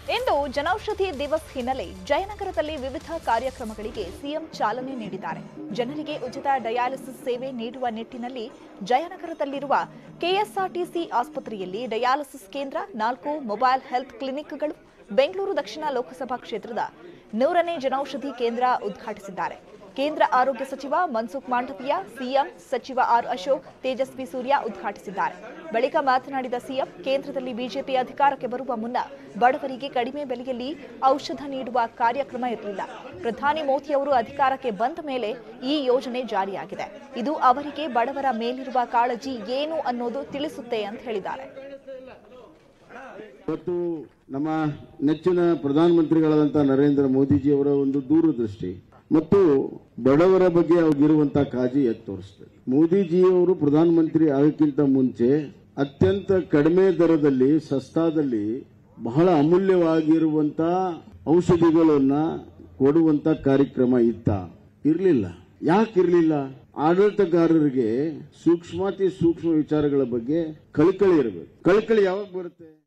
ಇಂದು ಜನೌಷಧಿ ದಿವಸ್ ಹಿನ್ನೆಲೆ ಜಯನಗರದಲ್ಲಿ ವಿವಿಧ ಕಾರ್ಯಕ್ರಮಗಳಿಗೆ ಸಿಎಂ ಚಾಲನೆ ನೀಡಿದ್ದಾರೆ ಜನರಿಗೆ ಉಚಿತ ಡಯಾಲಿಸಿಸ್ ಸೇವೆ ನೀಡುವ ನಿಟ್ಟಿನಲ್ಲಿ ಜಯನಗರದಲ್ಲಿರುವ ಕೆಎಸ್ಆರ್ಟಿಸಿ ಆಸ್ಪತ್ರೆಯಲ್ಲಿ ಡಯಾಲಿಸಿಸ್ ಕೇಂದ್ರ ನಾಲ್ಕು ಮೊಬೈಲ್ ಹೆಲ್ತ್ ಕ್ಲಿನಿಕ್ಗಳು ಬೆಂಗಳೂರು ದಕ್ಷಿಣ ಲೋಕಸಭಾ ಕ್ಷೇತ್ರದ ನೂರನೇ ಜನೌಷಧಿ ಕೇಂದ್ರ ಉದ್ಘಾಟಿಸಿದ್ದಾರೆ ಕೇಂದ್ರ ಆರೋಗ್ಯ ಸಚಿವ ಮನ್ಸುಖ್ ಮಾಂಡವಿಯ ಸಿಎಂ ಸಚಿವ ಆರ್ ಅಶೋಕ್ ತೇಜಸ್ವಿ ಸೂರ್ಯ ಉದ್ಘಾಟಿಸಿದ್ದಾರೆ ಬಳಿಕ ಮಾತನಾಡಿದ ಸಿಎಂ ಕೇಂದ್ರದಲ್ಲಿ ಬಿಜೆಪಿ ಅಧಿಕಾರಕ್ಕೆ ಬರುವ ಮುನ್ನ ಬಡವರಿಗೆ ಕಡಿಮೆ ಬೆಲೆಯಲ್ಲಿ ಔಷಧ ನೀಡುವ ಕಾರ್ಯಕ್ರಮ ಇರಲಿಲ್ಲ ಪ್ರಧಾನಿ ಮೋದಿ ಅವರು ಅಧಿಕಾರಕ್ಕೆ ಬಂದ ಮೇಲೆ ಈ ಯೋಜನೆ ಜಾರಿಯಾಗಿದೆ ಇದು ಅವರಿಗೆ ಬಡವರ ಮೇಲಿರುವ ಕಾಳಜಿ ಏನು ಅನ್ನೋದು ತಿಳಿಸುತ್ತೆ ಅಂತ ಹೇಳಿದ್ದಾರೆ ಇವತ್ತು ನಮ್ಮ ನೆಚ್ಚಿನ ಪ್ರಧಾನಮಂತ್ರಿಗಳಾದಂತಹ ನರೇಂದ್ರ ಮೋದಿಜಿಯವರ ಒಂದು ದೂರದೃಷ್ಟಿ ಮತ್ತು ಬಡವರ ಬಗ್ಗೆ ಅವ್ರಿಗಿರುವಂತಹ ಕಾಳಜಿ ಎತ್ತಿ ತೋರಿಸ್ತದೆ ಮೋದಿಜಿಯವರು ಪ್ರಧಾನಮಂತ್ರಿ ಆಗಕ್ಕಿಂತ ಮುಂಚೆ ಅತ್ಯಂತ ಕಡಿಮೆ ದರದಲ್ಲಿ ಸಸ್ತಾದಲ್ಲಿ ಬಹಳ ಅಮೂಲ್ಯವಾಗಿರುವಂತಹ ಔಷಧಿಗಳನ್ನ ಕೊಡುವಂತ ಕಾರ್ಯಕ್ರಮ ಇತ್ತ ಇರಲಿಲ್ಲ ಯಾಕಿರ್ಲಿಲ್ಲ ಆಡಳಿತಗಾರರಿಗೆ ಸೂಕ್ಷ್ಮಾತಿ ಸೂಕ್ಷ್ಮ ವಿಚಾರಗಳ ಬಗ್ಗೆ ಕಳಕಳಿ ಇರಬೇಕು ಕಳಕಳಿ ಯಾವಾಗ ಬರುತ್ತೆ